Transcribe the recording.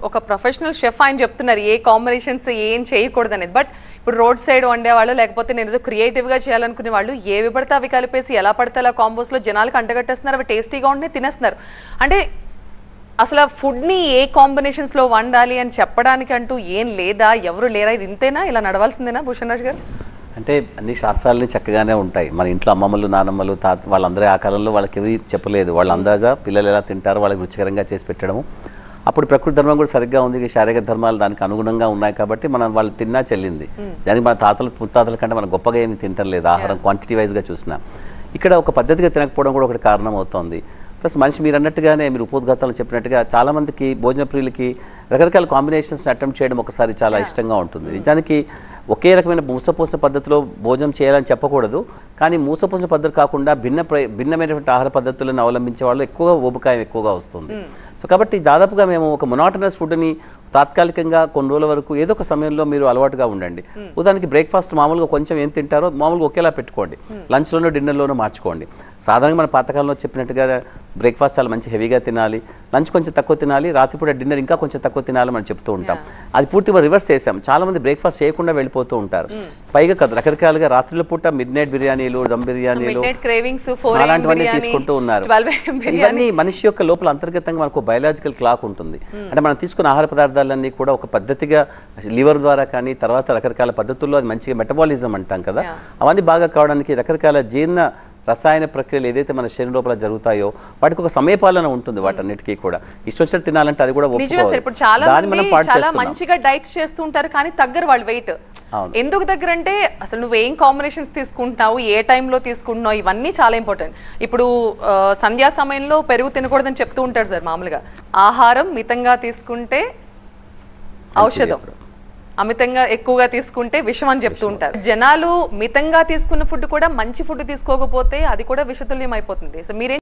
ఒక professional chef ఆయన చెప్తున్నారు ఏ కాంబినేషన్స్ ఏం చేయకూడదు అనేది బట్ ఇప్పుడు రోడ్ సైడ్ వండేవాళ్ళు లేకపోతే నేను ఏదో క్రియేటివ్గా చేయాలనుకునే వాళ్ళు ఏవి పడితే అవి కలిపేసి ఎలా పడితే అలా కాంబోస్లో జనాలకు అంటగట్టేస్తున్నారు అవి టేస్టీగా ఉంటే తినేస్తున్నారు అంటే అసలు ఆ ఫుడ్ని ఏ కాంబినేషన్స్లో వండాలి అని చెప్పడానికి అంటూ ఏం లేదా ఎవరు లేరా ఇది ఇంతేనా ఇలా నడవాల్సిందేనా భూషణ్ రాజ్ గారు అంటే అన్ని శాస్త్రాలని చక్కగానే ఉంటాయి మన ఇంట్లో అమ్మమ్మలు నానమ్మలు తాత వాళ్ళందరూ ఆ కాలంలో వాళ్ళకి ఎవరి చెప్పలేదు వాళ్ళ అందాజా పిల్లలు ఎలా తింటారో వాళ్ళకి రుచికరంగా చేసి పెట్టడము అప్పుడు ప్రకృతి ధర్మం కూడా సరిగ్గా ఉంది ఈ శారీరక ధర్మాలు దానికి అనుగుణంగా ఉన్నాయి కాబట్టి మనం వాళ్ళు తిన్నా చెల్లింది దానికి మన తాతలు ముత్తాతల కంటే మనం గొప్పగా ఏమి తింటం లేదు ఆహారం క్వాంటిటీ వైజ్గా చూసినా ఇక్కడ ఒక పద్ధతిగా తినకపోవడం కూడా ఒకటి కారణం అవుతోంది ప్లస్ మనిషి మీరు అన్నట్టుగానే మీరు ఉపోద్ఘాతాలు చెప్పినట్టుగా చాలా మందికి భోజన ప్రియులకి రకరకాల కాంబినేషన్స్ అటెంప్ట్ చేయడం ఒకసారి చాలా ఇష్టంగా ఉంటుంది నిజానికి ఒకే రకమైన మూసపోసిన పద్ధతిలో భోజనం చేయాలని చెప్పకూడదు కానీ మూసపోసిన పద్ధతి కాకుండా భిన్న ప్ర- భిన్నమైనటువంటి ఆహార పద్ధతులను అవలంబించే వాళ్ళు ఎక్కువగా ఊబకాయం ఎక్కువగా వస్తుంది సో కాబట్టి దాదాపుగా మేము ఒక మొనాటనస్ ఫుడ్ని తాత్కాలికంగా కొన్ని రోజుల వరకు ఏదో ఒక సమయంలో మీరు అలవాటుగా ఉండండి ఉదాహరణకి బ్రేక్ఫాస్ట్ మామూలుగా కొంచెం ఏం తింటారో మామూలుగా ఒకేలా పెట్టుకోండి లంచ్లోనూ డిన్నర్లోనూ మార్చుకోండి సాధారణంగా మన పాతకాలంలో చెప్పినట్టుగా బ్రేక్ఫాస్ట్ చాలా మంచి హెవీగా తినాలి లంచ్ కొంచెం తక్కువ తినాలి రాత్రిపూట డిన్నర్ ఇంకా కొంచెం తక్కువ తినాలి మనం చెప్తూ ఉంటాం అది పూర్తిగా రివర్స్ చేసాం చాలా మంది బ్రేక్ఫాస్ట్ చేయకుండా వెళ్ళిపోతూ ఉంటారు పైగా కాదు, రకరకాలుగా రాత్రుల పూట మిడ్ నైట్ బిర్యానీలు దమ్ బిర్యానీలు మిడ్ నైట్ క్రేవింగ్స్ ఫోర్ అలాంటివన్నీ తీసుకుంటూ ఉన్నారు ట్వెల్వ్ సో ఇవన్నీ మనిషి యొక్క లోపల అంతర్గతంగా మనకు బయలాజికల్ క్లాక్ ఉంటుంది అంటే మనం తీసుకున్న ఆహార పదార్థాలన్నీ కూడా ఒక పద్ధతిగా లివర్ ద్వారా కానీ తర్వాత రకరకాల పద్ధతుల్లో అది మంచిగా మెటబాలిజం అంటాం కదా అవన్నీ బాగా కావడానికి రకరకాల జీర్ణ రసాయన ప్రక్రియలు ఏదైతే మన శరీరం లోపల జరుగుతాయో వాటికి ఒక సమయపాలన ఉంటుంది వాటన్నిటికీ కూడా ఇష్టం వచ్చినట్టు తినాలంటే అది కూడా నిజమే సార్ ఇప్పుడు చాలా దాన్ని మనం మంది పాడు చాలా చేస్తున్నాం మంచిగా డైట్స్ చేస్తూ ఉంటారు కానీ తగ్గరు వాళ్ళు వెయిట్ అవును. ఎందుకు దగ్గర అంటే అసలు నువ్వు ఏం కాంబినేషన్స్ తీసుకుంటున్నావు ఏ టైంలో తీసుకుంటున్నావు ఇవన్నీ చాలా ఇంపార్టెంట్ ఇప్పుడు ఆ, సంధ్యా సమయంలో పెరుగు తినకూడదని చెప్తూ ఉంటాడు సార్ మామూలుగా ఆహారం మితంగా తీసుకుంటే ఔషధం అమితంగా ఎక్కువగా తీసుకుంటే విషం అని చెప్తూ ఉంటారు జనాలు మితంగా తీసుకున్న ఫుడ్ కూడా మంచి ఫుడ్ తీసుకోకపోతే అది కూడా విషతుల్యం అయిపోతుంది సో మీరేం